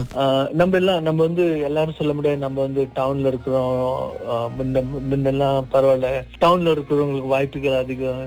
ஆஹ் நம்ம எல்லாம் நம்ம வந்து எல்லாரும் சொல்ல முடியாது நம்ம வந்து டவுன்ல இருக்கிறோம் ஆஹ் முன்ன முன்னெல்லாம் பரவாயில்ல டவுன்ல இருக்கிறவங்களுக்கு வாய்ப்புகள் அதிகம்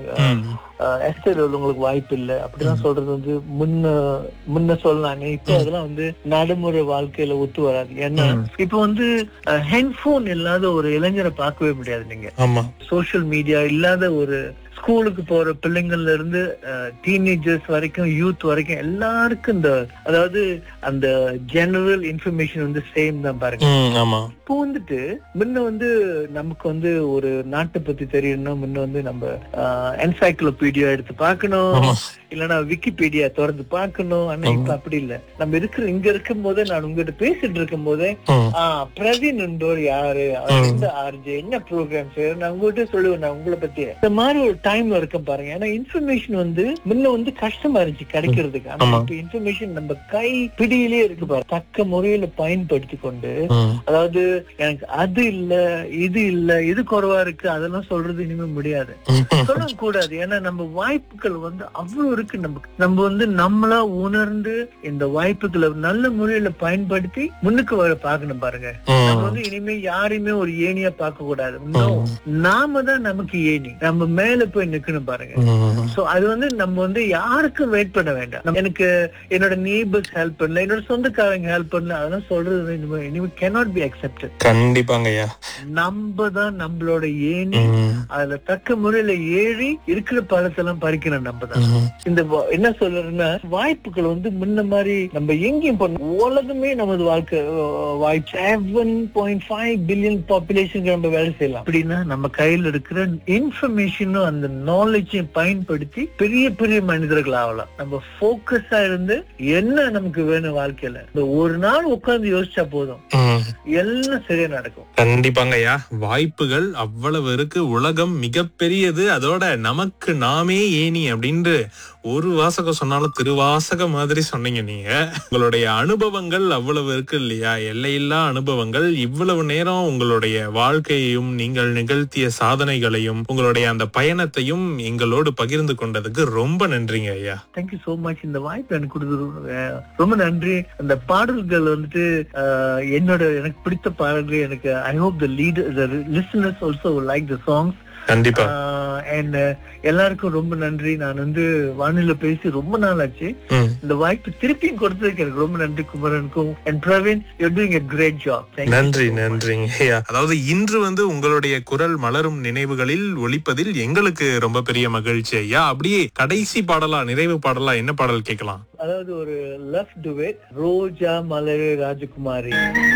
எஸ்டேட் உள்ளவங்களுக்கு வாய்ப்பு இல்லை அப்படிலாம் சொல்றது வந்து முன்ன முன்ன சொல்லாங்க இப்போ அதெல்லாம் வந்து நடைமுறை வாழ்க்கையில ஒத்து வராது ஏன்னா இப்ப வந்து ஹெட்போன் இல்லாத ஒரு இளைஞரை பார்க்கவே முடியாது நீங்க ஆமா சோஷியல் மீடியா இல்லாத ஒரு ஸ்கூலுக்கு போற பிள்ளைங்கள்ல இருந்து டீனேஜர்ஸ் வரைக்கும் யூத் வரைக்கும் எல்லாருக்கும் இந்த அதாவது அந்த ஜெனரல் இன்ஃபர்மேஷன் வந்து சேம் தான் பாருங்க ம், ஆமா இப்போ வந்துட்டு முன்ன வந்து நமக்கு வந்து ஒரு நாட்டை பத்தி தெரியணும்னா முன்ன வந்து நம்ம என்சைக்ளோபீடியா எடுத்து பார்க்கணும் ஆமா. இல்லைன்னா விக்கிபீடியா திறந்து பார்க்கணும் ஆனா இப்ப அப்படி இல்ல நம்ம இருக்கிற இங்க இருக்கும் போதே நான் உங்ககிட்ட பேசிட்டு இருக்கும் போதே ம், ஆஹ் பிரவீன் என்பவர் யாரு அவர் எந்த ஆர்ஜே என்ன ப்ரோக்ராம் செய்யற நான் உங்ககிட்ட சொல்லுவேன் நான் உங்களை பத்தி இந்த மாதிரி ஒரு டைம்ல இருக்க பாருங்க ஏன்னா இன்ஃபர்மேஷன் வந்து முன்ன வந்து கஷ்டமா இருந்துச்சு கிடைக்கிறதுக்கு ஆனா ஆமா. இப்ப இன்ஃபர்மேஷன் நம்ம கை பிடியிலே இருக்கு பாரு தக்க முறையில பயன்படுத்தி கொண்டு ம், அதாவது எனக்கு அது இல்ல இது இல்ல இது குறைவா இருக்கு அதெல்லாம் சொல்றது இனிமே முடியாது சொல்ல கூடாது ஏன்னா நம்ம வாய்ப்புகள் வந்து அவ்வளவு இருக்கு நமக்கு நம்ம வந்து நம்மளா உணர்ந்து இந்த வாய்ப்புகளை நல்ல முறையில பயன்படுத்தி முன்னுக்கு வர பார்க்கணும் பாருங்க நம்ம ம், வந்து இனிமே யாரையுமே ஒரு ஏணியா பார்க்க கூடாது No. நாம தான் நமக்கு ஏணி நம்ம மேல போய் நிக்கணும் பாருங்க ம். சோ அது வந்து நம்ம வந்து யாருக்கும் வெயிட் பண்ண வேண்டாம் நம்ம- எனக்கு என்னோட நெய்பர்ஸ் ஹெல்ப் பண்ணல என்னோட சொந்தக்காரங்க ஹெல்ப் பண்ணல அதெல்லாம் சொல்றது இனிமே இனிமே cannot be accepted கண்டிப்பாங்க ஐயா நம்ம தான் நம்மளோட ஏணி ம், அதுல தக்க முறையில ஏறி இருக்கிற பழத்தெல்லாம் பறிக்கணும் நம்ம தான் ம். இந்த வா- என்ன சொல்றேன்னா வாய்ப்புகள் வந்து முன்ன மாதிரி நம்ம எங்கேயும் பண்ண உலகமே நமது வாழ்க்கை அஹ், வாய்ப்பு செவன் பாயிண்ட் ஃபைவ் பில்லியன் பாப்புலேஷனுக்கு நம்ம வேலை செய்யலாம் அப்படின்னா நம்ம கையில இருக்கிற இன்ஃபர்மேஷனும் அந்த நாலேஜையும் பயன்படுத்தி பெரிய பெரிய மனிதர்கள் ஆகலாம் நம்ம போக்கஸா இருந்து என்ன நமக்கு வேணும் வாழ்க்கையில இந்த ஒரு நாள் உட்கார்ந்து யோசிச்சா போதும் ம். எல்லாம் சரியா நடக்கும் கண்டிப்பாங்க ஐயா வாய்ப்புகள் அவ்வளவு இருக்கு உலகம் மிகப்பெரியது அதோட நமக்கு நாமே ஏனி அப்படின்று ஒரு வாசகம் சொன்னாலும் திருவாசகம் மாதிரி சொன்னீங்க நீங்க உங்களுடைய அனுபவங்கள் அவ்வளவு இருக்கு இல்லையா எல்லையில்லா அனுபவங்கள் இவ்வளவு நேரம் உங்களுடைய வாழ்க்கையையும் நீங்கள் நிகழ்த்திய சாதனைகளையும் உங்களுடைய அந்த பயணத்தையும் எங்களோடு பகிர்ந்து கொண்டதுக்கு ரொம்ப நன்றிங்க ஐயா தேங்க்யூ சோ மச் இந்த வாய்ப்பு எனக்கு கொடுத்தது அஹ், ரொம்ப நன்றி அந்த பாடல்கள் வந்துட்டு அஹ், என்னோட எனக்கு பிடித்த பாடல்கள் எனக்கு I hope the leader the listeners also like the songs கண்டிப்பா அண்ட் எல்லாருக்கும் ரொம்ப நன்றி நான் வந்து வானிலை பேசி ரொம்ப நாள் ஆச்சு ம். இந்த வாய்ப்பு திருப்பியும் கொடுத்ததுக்கு எனக்கு ரொம்ப நன்றி குமரனுக்கும் and Praveen you doing a great job நன்றி நன்றிங்க ஐயா அதாவது இன்று வந்து உங்களுடைய குரல் மலரும் நினைவுகளில் ஒலிப்பதில் எங்களுக்கு ரொம்ப பெரிய மகிழ்ச்சி ஐயா அப்படியே கடைசி பாடலா நிறைவு பாடலா என்ன பாடல் கேட்கலாம் அதாவது ஒரு லவ் டுவேட் ரோஜா மலரே ராஜகுமாரி